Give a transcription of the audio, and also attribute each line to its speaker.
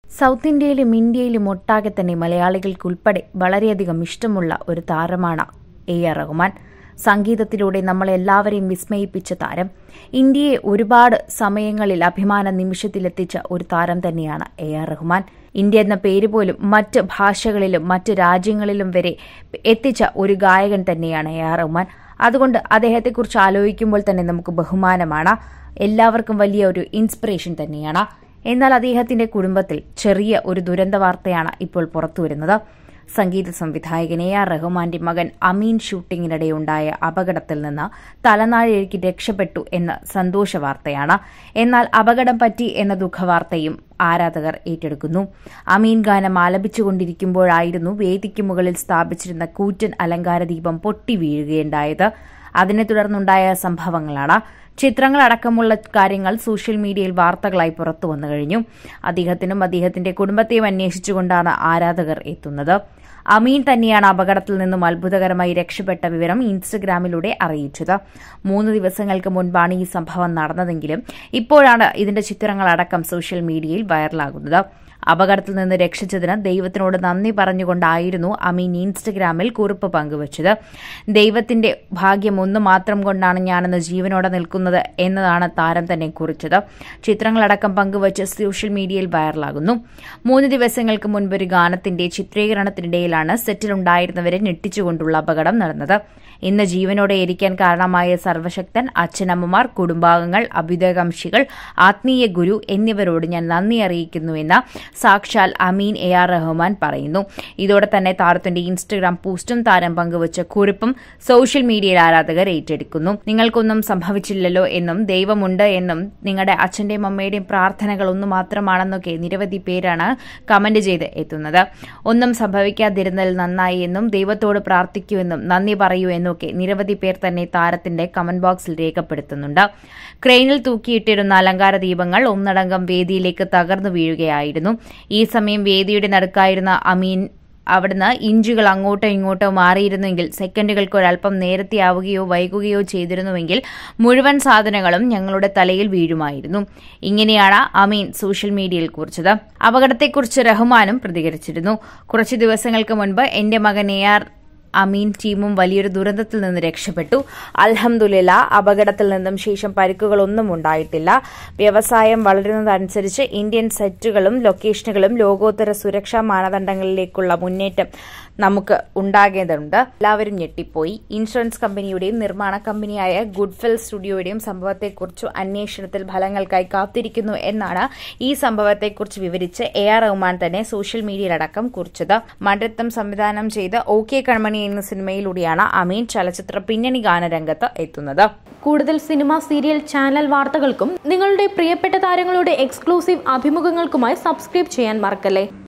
Speaker 1: south ഇന്ത്യയിലും ഇന്ത്യയിലും ഒട്ടാകെ തന്നെ മലയാളികൾക്കുൾപ്പെടെ വളരെയധികം ഇഷ്ടമുള്ള ഒരു താരമാണ് എ ആർ റഹ്മാൻ സംഗീതത്തിലൂടെ നമ്മളെല്ലാവരെയും വിസ്മയിപ്പിച്ച താരം ഇന്ത്യയെ ഒരുപാട് സമയങ്ങളിൽ അഭിമാന നിമിഷത്തിലെത്തിച്ച ഒരു താരം തന്നെയാണ് എ ആർ റഹ്മാൻ ഇന്ത്യ എന്ന പേര് പോലും മറ്റ് ഭാഷകളിലും മറ്റ് രാജ്യങ്ങളിലും വരെ എത്തിച്ച ഒരു ഗായകൻ തന്നെയാണ് എ ആർ റഹ്മാൻ അതുകൊണ്ട് അദ്ദേഹത്തെക്കുറിച്ച് ആലോചിക്കുമ്പോൾ തന്നെ നമുക്ക് ബഹുമാനമാണ് എല്ലാവർക്കും വലിയ ഒരു ഇൻസ്പിറേഷൻ തന്നെയാണ് എന്നാൽ അദ്ദേഹത്തിന്റെ കുടുംബത്തിൽ ചെറിയ ഒരു ദുരന്ത വാർത്തയാണ് ഇപ്പോൾ പുറത്തുവരുന്നത് സംഗീത സംവിധായകൻ എ ആർ റഹ്മാന്റെ മകൻ അമീൻ ഷൂട്ടിങ്ങിനിടെയുണ്ടായ അപകടത്തിൽ നിന്ന് തലനാഴിഴയ്ക്ക് രക്ഷപ്പെട്ടു എന്ന സന്തോഷ വാർത്തയാണ് എന്നാൽ അപകടം പറ്റി എന്ന ദുഃഖവാർത്തയും ആരാധകർ ഏറ്റെടുക്കുന്നു അമീൻ ഗാനം ആലപിച്ചുകൊണ്ടിരിക്കുമ്പോഴായിരുന്നു വേദിക്ക് മുകളിൽ സ്ഥാപിച്ചിരുന്ന കൂറ്റൻ അലങ്കാര ദീപം പൊട്ടി വീഴുകയുണ്ടായത് അതിനെ തുടർന്നുണ്ടായ സംഭവങ്ങളാണ് ചിത്രങ്ങളടക്കമുള്ള കാര്യങ്ങൾ സോഷ്യൽ മീഡിയയിൽ വാർത്തകളായി പുറത്തു വന്നു കഴിഞ്ഞു അദ്ദേഹത്തിനും അദ്ദേഹത്തിന്റെ കുടുംബത്തെയും അന്വേഷിച്ചുകൊണ്ടാണ് ആരാധകർ എത്തുന്നത് അമീൻ തന്നെയാണ് അപകടത്തിൽ നിന്നും അത്ഭുതകരമായി രക്ഷപ്പെട്ട വിവരം ഇൻസ്റ്റഗ്രാമിലൂടെ അറിയിച്ചത് മൂന്ന് ദിവസങ്ങൾക്ക് മുൻപാണ് ഈ സംഭവം നടന്നതെങ്കിലും ഇപ്പോഴാണ് ഇതിന്റെ ചിത്രങ്ങളടക്കം സോഷ്യൽ മീഡിയയിൽ വൈറലാകുന്നത് അപകടത്തിൽ നിന്ന് രക്ഷിച്ചതിന് ദൈവത്തിനോട് നന്ദി പറഞ്ഞുകൊണ്ടായിരുന്നു അമീൻ ഇൻസ്റ്റഗ്രാമിൽ കുറിപ്പ് പങ്കുവച്ചത് ദൈവത്തിന്റെ ഭാഗ്യം ഒന്ന് മാത്രം കൊണ്ടാണ് ഞാനെന്ന് ജീവനോടെ നിൽക്കുന്നത് എന്നതാണ് താരം തന്നെ കുറിച്ചത് ചിത്രങ്ങളടക്കം പങ്കുവച്ച് സോഷ്യൽ മീഡിയയിൽ വൈറലാകുന്നു മൂന്ന് ദിവസങ്ങൾക്ക് മുൻപ് ഒരു ഗാനത്തിന്റെ ചിത്രീകരണത്തിനിടയിലാണ് സെറ്റിലുണ്ടായിരുന്നവരെ ഞെട്ടിച്ചുകൊണ്ടുള്ള അപകടം നടന്നത് ഇന്ന് ജീവനോടെ ഇരിക്കാൻ കാരണമായ സർവശക്തൻ അച്ഛനമ്മമാർ കുടുംബാംഗങ്ങൾ അഭ്യുദയകാംക്ഷികൾ ആത്മീയ ഗുരു എന്നിവരോട് ഞാൻ നന്ദി അറിയിക്കുന്നുവെന്ന് സാക്ഷാൽ അമീൻ എ ആർ റഹ്മാൻ പറയുന്നു ഇതോടെ തന്നെ താരത്തിന്റെ ഇൻസ്റ്റഗ്രാം പോസ്റ്റും താരം പങ്കുവച്ച കുറിപ്പും സോഷ്യൽ മീഡിയയിൽ ആരാധകർ ഏറ്റെടുക്കുന്നു നിങ്ങൾക്കൊന്നും സംഭവിച്ചില്ലല്ലോ എന്നും ദൈവമുണ്ട് എന്നും നിങ്ങളുടെ അച്ഛന്റെയും അമ്മയുടെയും പ്രാർത്ഥനകൾ ഒന്നു മാത്രമാണെന്നൊക്കെ നിരവധി പേരാണ് കമന്റ് ചെയ്ത് എത്തുന്നത് ഒന്നും സംഭവിക്കാതിരുന്നതിൽ നന്നായി എന്നും ദൈവത്തോട് പ്രാർത്ഥിക്കുമെന്നും നന്ദി പറയൂ എന്നൊക്കെ നിരവധി പേർ തന്നെ താരത്തിന്റെ കമന്റ് ബോക്സിൽ രേഖപ്പെടുത്തുന്നുണ്ട് ക്രെയിനിൽ തൂക്കിയിട്ടിരുന്ന അലങ്കാര ദീപങ്ങൾ ഒന്നടങ്കം വേദിയിലേക്ക് തകർന്നു വീഴുകയായിരുന്നു ഈ സമയം വേദിയുടെ നടുക്കായിരുന്ന അമീൻ അവിടുന്ന് ഇഞ്ചുകൾ അങ്ങോട്ടോ ഇങ്ങോട്ടോ മാറിയിരുന്നെങ്കിൽ സെക്കൻഡുകൾക്ക് ഒരല്പം നേരത്തെയാവുകയോ വൈകുകയോ ചെയ്തിരുന്നുവെങ്കിൽ മുഴുവൻ സാധനങ്ങളും ഞങ്ങളുടെ തലയിൽ വീഴുമായിരുന്നു ഇങ്ങനെയാണ് അമീൻ സോഷ്യൽ മീഡിയയിൽ കുറിച്ചത് അപകടത്തെക്കുറിച്ച് റഹ്മാനും പ്രതികരിച്ചിരുന്നു കുറച്ചു ദിവസങ്ങൾക്ക് മുൻപ് എന്റെ മകൻ എ ആർ അമീൻ ടീമും വലിയൊരു ദുരന്തത്തിൽ നിന്ന് രക്ഷപ്പെട്ടു അൽഹംദുലില്ല അപകടത്തിൽ നിന്നും ശേഷം പരിക്കുകളൊന്നും ഉണ്ടായിട്ടില്ല വ്യവസായം വളരുന്നതനുസരിച്ച് ഇന്ത്യൻ സെറ്റുകളും ലൊക്കേഷനുകളും ലോകോത്തര സുരക്ഷാ മാനദണ്ഡങ്ങളിലേക്കുള്ള മുന്നേറ്റം നമുക്ക് ഉണ്ടാകേണ്ടതുണ്ട് എല്ലാവരും ഞെട്ടിപ്പോയി ഇൻഷുറൻസ് കമ്പനിയുടെയും നിർമ്മാണ കമ്പനിയായ ഗുഡ്ഫിൽ സ്റ്റുഡിയോയുടെയും സംഭവത്തെക്കുറിച്ച് അന്വേഷണത്തിൽ ഫലങ്ങൾക്കായി കാത്തിരിക്കുന്നു എന്നാണ് ഈ സംഭവത്തെക്കുറിച്ച് വിവരിച്ച് എ ആർ റഹ്മാൻ തന്നെ സോഷ്യൽ മീഡിയയിലടക്കം കുറിച്ചത് മണ്ടത്തം സംവിധാനം ചെയ്ത് ഒ കെ കൺമണി എന്ന സിനിമയിലൂടെയാണ് അമീൻ ചലച്ചിത്ര പിന്നണി ഗാനരംഗത്ത് എത്തുന്നത്
Speaker 2: കൂടുതൽ സിനിമ സീരിയൽ ചാനൽ വാർത്തകൾക്കും നിങ്ങളുടെ പ്രിയപ്പെട്ട താരങ്ങളുടെ എക്സ്ക്ലൂസീവ് അഭിമുഖങ്ങൾക്കുമായി സബ്സ്ക്രൈബ് ചെയ്യാൻ മറക്കല്ലേ